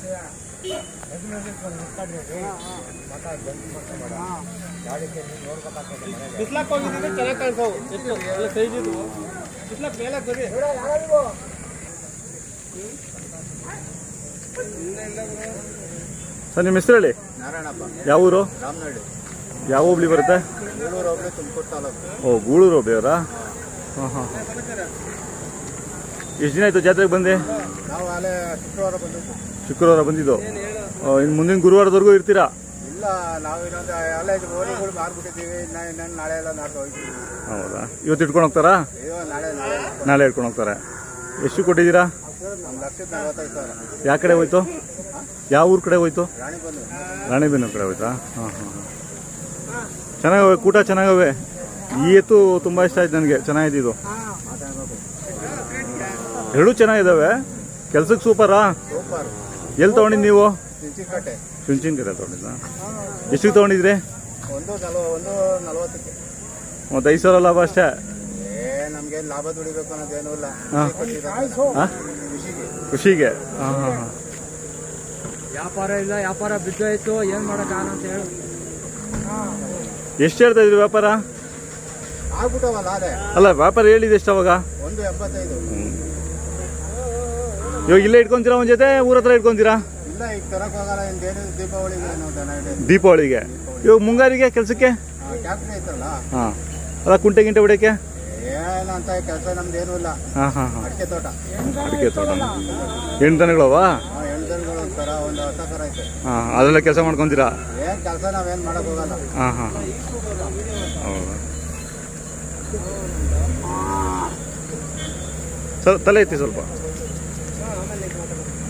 ಬಿಸ್ಲಾಕ್ ಹೋಗಿದ್ದೀನಿ ಚೆನ್ನಾಗಿ ಕಾಣ್ಸವು ಎಷ್ಟು ಎಲ್ಲ ಸೈಜ್ ಇದು ಬಿಸ್ಲಾಕ್ ಮೇಲೆ ಬರೀ ಸರ್ ನಿಮ್ಮ ಹೆಸರು ಹೇಳಿ ನಾರಾಯಣಪ್ಪ ಯಾವ ಊರು ರಾಮನಹಳ್ಳಿ ಯಾವ ಹೋಬ್ಳಿ ಬರುತ್ತೆ ಬೇಲೂರು ಹೋಬಳಿ ತುಮಕೂರು ತಾಲೂಕು ಓ ಗೂಳೂರು ಹೋಬ್ಳಿಯವರಾ ಹಾಂ ಹಾಂ ಎಷ್ಟು ದಿನ ಆಯಿತು ಜಾತ್ರೆಗೆ ಬಂದು ನಾವು ಅಲ್ಲೇ ಶುಕ್ರವಾರ ಬಂದಿದ್ದು ಶುಕ್ರವಾರ ಬಂದಿದ್ದು ಇನ್ನು ಮುಂದಿನ ಗುರುವಾರದವರೆಗೂ ಇರ್ತೀರಾ ಇಲ್ಲ ನಾವು ಇನ್ನೊಂದು ಅಲ್ಲೇ ಇದು ಓರಿಗಳು ಮಾರ್ಬಿಟ್ಟಿದ್ದೀವಿ ಇನ್ನ ಇನ್ನೊಂದು ನಾಳೆ ಎಲ್ಲ ನಾಡ್ದು ಹೋಗ್ತೀವಿ ಹೌದಾ ಇವತ್ತು ಇಟ್ಕೊಂಡು ಹೋಗ್ತಾರಾ ಅಯ್ಯೋ ನಾಳೆ ನಾಳೆ ನಾಳೆ ಇಟ್ಕೊಂಡು ಹೋಗ್ತಾರೆ ಎಷ್ಟು ಕೊಟ್ಟಿದ್ದೀರಾ ಒಂದು ಲಕ್ಷದ ನಲವತ್ತೈದು ಸಾವಿರ ಯಾವ ಕಡೆ ಹೋಯ್ತು ಯಾವ ಊರ ಕಡೆ ಹೋಯ್ತು ರಾಣಿ ಬಂದು ರಾಣಿಬೆನ್ನೂರು ಕಡೆ ಹೋಯ್ತಾ ಹಾಂ ಹಾಂ ಚೆನ್ನಾಗವೆ ಕೂಟ ಚೆನ್ನಾಗವೆ ಈ ಎತ್ತು ತುಂಬ ಇಷ್ಟ ಆಯ್ತು ನನಗೆ ಚೆನ್ನಾಗಿದೆ ಇದು ಮಾತಾಡ್ಬೇಕು ಎರಡೂ ಚೆನ್ನಾಗಿದ್ದಾವೆ ಕೆಲ್ಸಕ್ಕೆ ಸೂಪರಾ ಸೂಪರ್ ಎಲ್ಲಿ ತೊಗೊಂಡಿದ್ದು ನೀವು ಚಿಂಚಿಕಟ್ಟೆ ಚುಂಚಿನ ಕಡೆ ತೊಗೊಂಡಿದ್ದ ಎಷ್ಟಿಗೆ ತೊಗೊಂಡಿದ್ರಿ ಒಂದು ನಲ್ವ ಒಂದು ನಲವತ್ತಕ್ಕೆ ಒಂದು ಐದು ಸಾವಿರ ಲಾಭ ಅಷ್ಟೇ ಏ ನಮ್ಗೆ ಲಾಭ ದುಡಿಬೇಕು ಅನ್ನೋದೇನೂ ಇಲ್ಲ ಹಾ. ಕೊಟ್ಟಿರೋದು ಹಾಂ ಖುಷಿಗೆ ಖುಷಿಗೆ ಹಾಂ ಹಾಂ ಹಾಂ ವ್ಯಾಪಾರ ಇಲ್ಲ ವ್ಯಾಪಾರ ಬಿದ್ದೋಯ್ತು ಏನ್ ಮಾಡಕ್ಕಾಗ ಅಂತ ಹೇಳು ಎಷ್ಟು ಹೇಳ್ತಾ ಇದ್ರಿ ವ್ಯಾಪಾರ ಆಗ್ಬಿಟ್ಟವಲ್ಲ ಅದೇ ಅಲ್ಲ ವ್ಯಾಪಾರ ಹೇಳಿದೆ ಎಷ್ಟು ಅವಾಗ ಒಂದು ಎಂಬತ್ತೈದು ಇವಾಗ ಇಲ್ಲೇ ಇಟ್ಕೊಂತೀರಾ ಒಂದು ಜೊತೆ ಊರ ಹತ್ರ ಇಟ್ಕೊಂತೀರಾ ಇಲ್ಲ ಈಗ ತರಕ್ ಹೋಗಲ್ಲ ಇನ್ನೇನು ದೀಪಾವಳಿಗೆ ನಾವು ದನ ಹಿಡಿಯೋದು ದೀಪಾವಳಿಗೆ ಇವಾಗ ಮುಂಗಾರಿಗೆ ಕೆಲಸಕ್ಕೆ ಟ್ಯಾಕ್ಟ್ರಿ ಐತಲ್ಲ ಹಾಂ ಅಲ್ಲ ಕುಂಟೆ ಗಿಂಟೆ ಹೊಡಿಯೋಕ್ಕೆ ಏನಂತ ಕೆಲಸ ನಮ್ದೇನೂ ಇಲ್ಲ ಹಾಂ ಹಾಂ ಹಾಂ ಅಡಿಕೆ ತೋಟ ಅಡಿಕೆ ತೋಟ ಎಂಟು ದನಗಳವಾ ಆ ಎಣ್ದನ್ಗಳು ಒಂಥರ ಒಂದು ಹೊಸ ಥರ ಐತೆ ಹಾಂ ಅದೆಲ್ಲ ಕೆಲಸ ಮಾಡ್ಕೊಂತೀರಾ ಏನ್ ಕೆಲಸ ನಾವೇನ್ ಮಾಡಕ್ ಹೋಗಲ್ಲ ಹಾಂ ಹಾಂ ಹೌದಾ ಸರ್ ತಲೆ ಎತ್ತಿ ಸ್ವಲ್ಪ